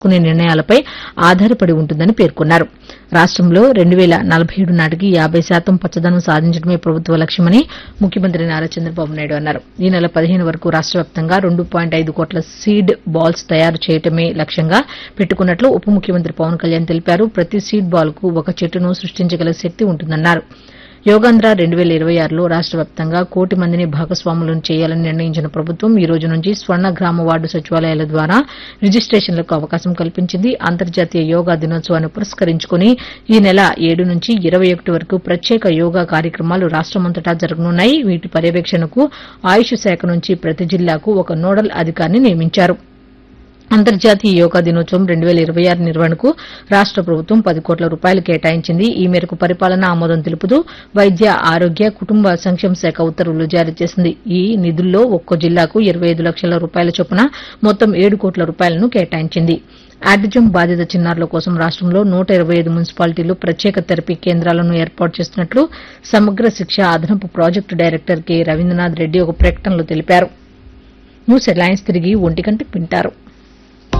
తీసుకునే నిర్ణయాలపై ఆధారపడి ఉంటుందని పేర్కొన్నారు రాష్టంలో రెండు వేల నలభై ఏడు నాటికి యాబై శాతం పచ్చదనం సాధించడమే ప్రభుత్వ లక్ష్యమని ముఖ్యమంత్రి నారా చంద్రబాబు నాయుడు అన్నారు ఈ నెల పదిహేను వరకు రాష్ట వ్యాప్తంగా రెండు పాయింట్ ఐదు కోట్ల సీడ్ బాల్స్ తయారు చేయటమే లక్ష్యంగా పెట్టుకున్నట్లు ఉప ముఖ్యమంత్రి పవన్ కళ్యాణ్ తెలిపారు ప్రతి సీడ్ బాల్ కు ఒక చెట్టును సృష్టించగల శక్తి ఉంటుందన్నారు యోగాంధ్ర రెండు వేల ఇరవై ఆరులో రాష్ట వ్యాప్తంగా కోటి మందిని భాగస్వాములను చేయాలని నిర్ణయించిన ప్రభుత్వం ఈ రోజు నుంచి స్వర్ణ గ్రామ వార్డు సచివాలయాల ద్వారా రిజిస్టేషన్లకు అవకాశం కల్పించింది అంతర్జాతీయ యోగా దినోత్సవాన్ని పురస్కరించుకుని ఈ నెల ఏడు నుంచి ఇరవై ఒకటి వరకు ప్రత్యేక యోగా కార్యక్రమాలు రాష్టమంతటా జరగనున్నాయి వీటి పర్యవేక్షణకు ఆయుష్ శాఖ నుంచి ప్రతి జిల్లాకు ఒక నోడల్ అధికారిని నియమించారు అంతర్జాతీయ యోగా దినోత్సవం రెండు వేల ఇరవై ఆరు నిర్వహణకు రాష్ట ప్రభుత్వం పది కోట్ల రూపాయలు కేటాయించింది ఈ మేరకు పరిపాలన ఆమోదం తెలుపుతూ వైద్య ఆరోగ్య కుటుంబ సంక్షేమ శాఖ ఉత్తర్వులు జారీ చేసింది ఈ నిధుల్లో ఒక్కో జిల్లాకు ఇరవై ఐదు లక్షల రూపాయల చొప్పున మొత్తం ఏడు కోట్ల రూపాయలను కేటాయించింది ఆటిజం బాధిత చిన్నారుల కోసం రాష్టంలో నూట ఇరవై ఐదు మున్సిపాలిటీలు ప్రత్యేక థెరపీ కేంద్రాలను ఏర్పాటు చేస్తున్నట్లు సమగ్ర శిక్ష అదనపు project director K Ravindranath Reddy ఒక ప్రకటనలో తెలిపారు న్యూస్ హెడ్లైన్స్ తిరిగి ఒంటి గంటకు వింటారు